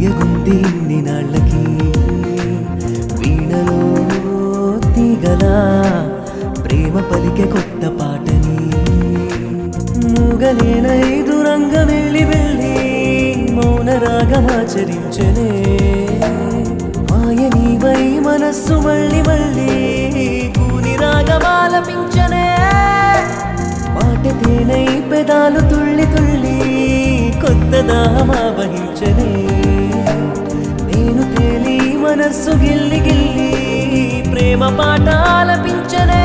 తీయగుంది ఇన్ని నాళ్ళకి వీణలో తీగలా ప్రేమ పలికే కొత్త పాటని మూగనేనై దూరంగా వెళ్ళి వెళ్ళి మౌన రాగమాచరించనే మాయనీవై మనస్సు మళ్ళీ మళ్ళీ కూని రాగమాలపించనే మాట తేనై పెదాలు తుళ్ళి తుళ్ళి కొత్త దాహమావహించనే నేను తేలి మనస్సు గిల్లి గిల్లి ప్రేమ పాట ఆలపించనే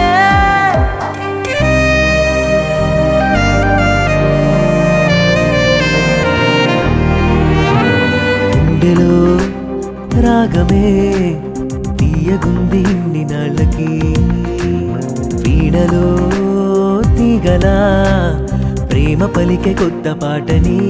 గుండెలో రాగమే తీయగుంది ఇన్ని నాళ్ళకి వీణలో తీగలా ప్రేమ పలికే కొత్త పాటని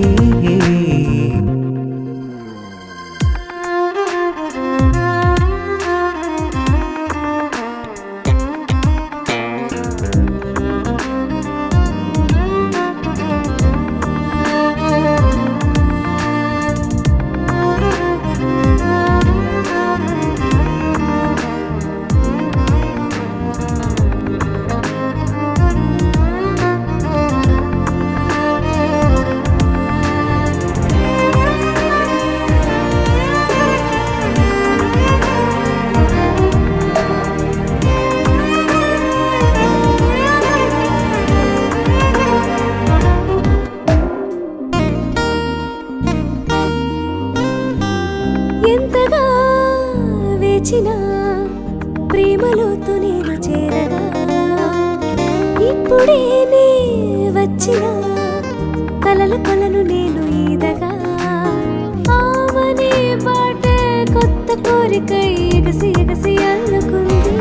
ఎంతగా వేచినా ప్రేమలోతు నేను చేరగా ఇప్పుడే నే వచ్చిన కలల కొలను నేను ఈదగా ఆమని బాటే కొత్త కోరిక ఎగసి ఎగసి అల్లుకుంది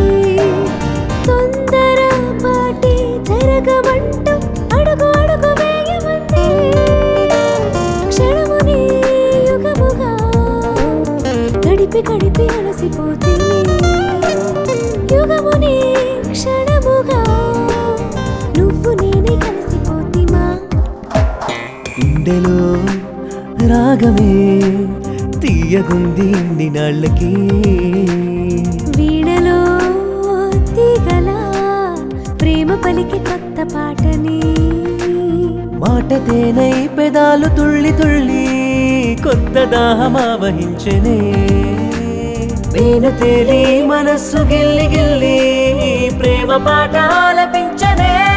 తొందర పాటి జరగమంటూ అడుగు అడుగు వేయమంది క్షణముని యుగముగా గడిపి గడిపి అలసిపోతుంది యుగముని క్షణముగా నువ్వు నేనే కలిసిపోతిమా గుండెలో రాగమే తీయగుంది ఇన్ని నాళ్ళకి వీణలో తీగల ప్రేమ పలికి కొత్త పాటని మాట తేనై పెదాలు తుళ్ళి తుళ్ళి కొత్త దాహమావహించనే వేన తేలి మనస్సు గిల్లి గిల్లి ప్రేమ పాట ఆలపించనే